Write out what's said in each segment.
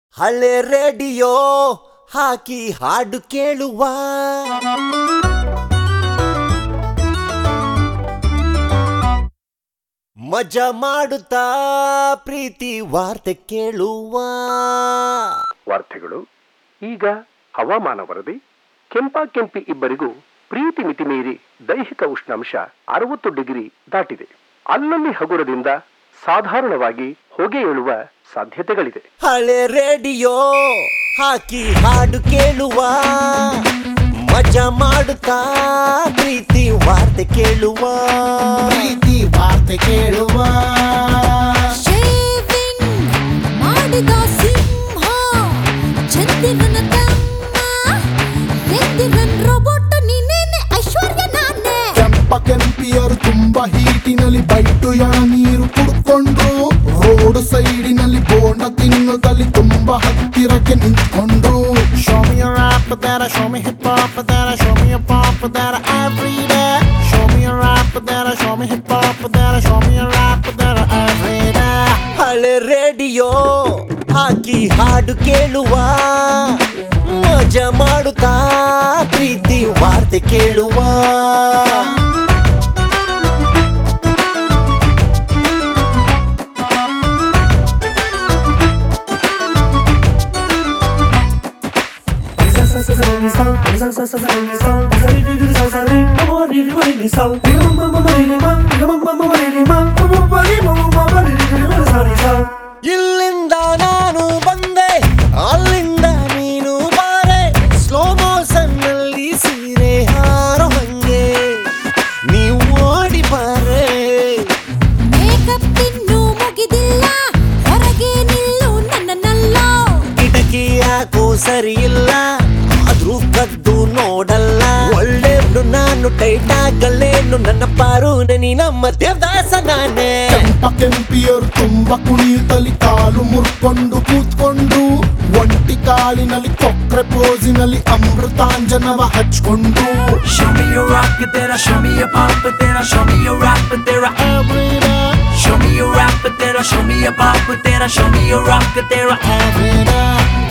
ಹಳೆ ರೇಡಿಯೋ ಹಾಕಿ ಹಾಡು ಕೇಳುವ ಮಜಾ ಮಾಡುತ್ತಾ ಪ್ರೀತಿ ವಾರ್ತೆ ಕೇಳುವ ವಾರ್ತೆಗಳು ಈಗ ಹವಾಮಾನ ವರದಿ ಕೆಂಪ ಕೆಂಪಿ ಇಬ್ಬರಿಗೂ ಪ್ರೀತಿ ಮಿತಿ ಮೀರಿ ದೈಹಿಕ ಉಷ್ಣಾಂಶ ಅರವತ್ತು ಡಿಗ್ರಿ ದಾಟಿದೆ ಅಲ್ಲಲ್ಲಿ ಹಗುರದಿಂದ ಸಾಧಾರಣವಾಗಿ ಹೊಗೆ ಏಳುವ ಸಾಧ್ಯತೆಗಳಿದೆ ಹಳೆ ರೇಡಿಯೋ ಹಾಕಿ ಹಾಡು ಕೇಳುವ ಮಜಾ ಮಾಡುತ್ತಾ ಪ್ರೀತಿ ವಾರ್ತೆ ಕೇಳುವ ಪ್ರೀತಿ ವಾರ್ತೆ ಕೇಳುವ ಶೇವಿಂಗ್ ಮಾಡಿದ ಸಿಂಹ ಚಂದಿರನ ತಮ್ಮ ಎಂದಿರನ್ ರೋಬೋಟ್ ನೀನೇನೆ ಐಶ್ವರ್ಯ ನಾನೇ ಕೆಂಪ ಕೆಂಪಿಯರು ತುಂಬಾ ಹೀಟಿನಲ್ಲಿ ಬೈಟು ಎಳ ನೀರು ಕುಡ್ಕೊಂಡ್ರು ರೋಡ್ ಸೈಡಿನಲ್ಲಿ ಬೋಂಡ ತಿನ್ನುತ್ತಲ್ಲಿ ತುಂಬಾ ಹತ್ತಿರಕ್ಕೆ ನಿಂತ್ಕೊಂಡ್ರು Show me a rap that show me hip hop that show me a pop that every day Show me a rap that show me hip hop that show me a rap that every day ಹಳೆ radio ಹಾಕಿ ಹಾಡು ಕೇಳುವ ಮಜಾ ಮಾಡುತ್ತಾ ಪ್ರೀತಿ ವಾರ್ತೆ ಕೇಳುವ ಇಲ್ಲಿಂದ ನಾನು ಬಂದೆ ಅಲ್ಲಿಂದ ನೀನು ಬಾರೆ ಸ್ಲೋ ಮೋಷನ್ ನಲ್ಲಿ ಸೀರೆ ಹಾರೋ ಹಂಗೆ ನೀವು ಓಡಿ ಬಾರೆ ಮೇಕಪ್ ಇನ್ನೂ ಮುಗಿದಿಲ್ಲ ಹೊರಗೆ ನಿಲ್ಲು ನನ್ನನ್ನಲ್ಲೋ ಕಿಟಕಿ ಯಾಕೋ ಸರಿ ಇಲ್ಲ ಆದ್ರೂ ಕದ್ದು ನೋಡಲ್ಲ ಒಳ್ಳೆಬ್ರು ನಾನು ಟೈಟ್ ಆಗಲ್ಲೇನು ನನ್ನ ಪಾರು ನೀ ನಮ್ಮ ದೇವದಾಸ ನಾನೇ ಕೆಂಪ ಕೆಂಪಿಯರು ತುಂಬಾ ಕುಣಿಯುತ್ತಲಿ ಕಾಲು ಮುರ್ಕೊಂಡು ಕೂತ್ಕೊಂಡು ಒಂಟಿ ಕಾಲಿನಲ್ಲಿ ಕೊಕ್ರೆ ಪೋಸಿನಲ್ಲಿ ಅಮೃತಾಂಜನವ ಹಚ್ಕೊಂಡು Show me your rock it there, show me your pop it there, show me your rap it there. Everyday, Show me your rap it there, show me your pop it there, show me your rock it there. everyday.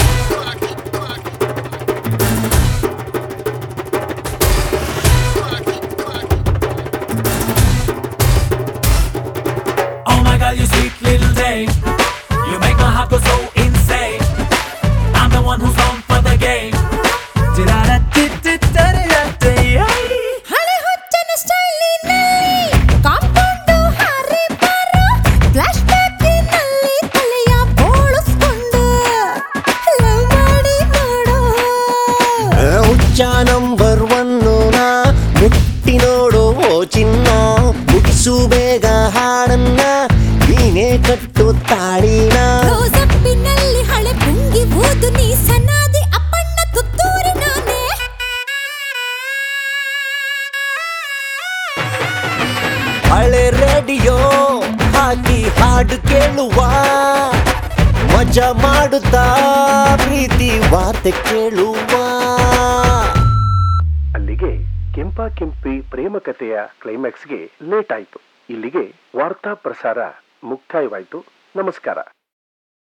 Oh my god, you sweet little Dave. You make my heart go so insane. I'm the one who's on for the game. Did-da-da-did-did-da-da-da-da. ಹಳೆ ಹುಚ್ಚನ ಸ್ಟೈಲಿನಲ್ಲಿ compound ಹಾರಿ ಬಾರೋ flash ಬ್ಯಾಕಿನಲ್ಲಿ ತಲೆಯ ಬೋಳಿಸ್ಕೊಂಡು love ಮಾಡಿ ನೋಡು ಹುಚ್ಚ number one ನಾ ಮುಟ್ಟಿ ನೋಡು ಓ ಚಿನ್ನ ಮುಗಿಸು ಬೇಗ ಹಾಡನ್ನ ನೀನೇ ಕಟ್ಟು ತಾಳಿನ ಕ್ಲೋಸಪ್ಪಿನಲ್ಲಿ ಹಳೆ ಪುಂಗಿ ಊದು ನೀ ಸನಾದಿ ಅಪ್ಪಣ್ಣ ತುತ್ತೂರಿ ನಾನೇ ಹಳೆ ರೇಡಿಯೋ ಹಾಕಿ ಹಾಡು ಕೇಳುವ ಮಜಾ ಮಾಡುತ್ತಾ ಪ್ರೀತಿ ವಾರ್ತೆ ಕೇಳುವ ಅಲ್ಲಿಗೆ ಕೆಂಪ ಕೆಂಪಿ ಪ್ರೇಮ ಕಥೆಯ ಕ್ಲೈಮ್ಯಾಕ್ಸ್ಗೆ ಲೇಟ್ ಆಯಿತು ಇಲ್ಲಿಗೆ ವಾರ್ತಾ ಪ್ರಸಾರ ಮುಕ್ತಾಯವಾಯಿತು ನಮಸ್ಕಾರ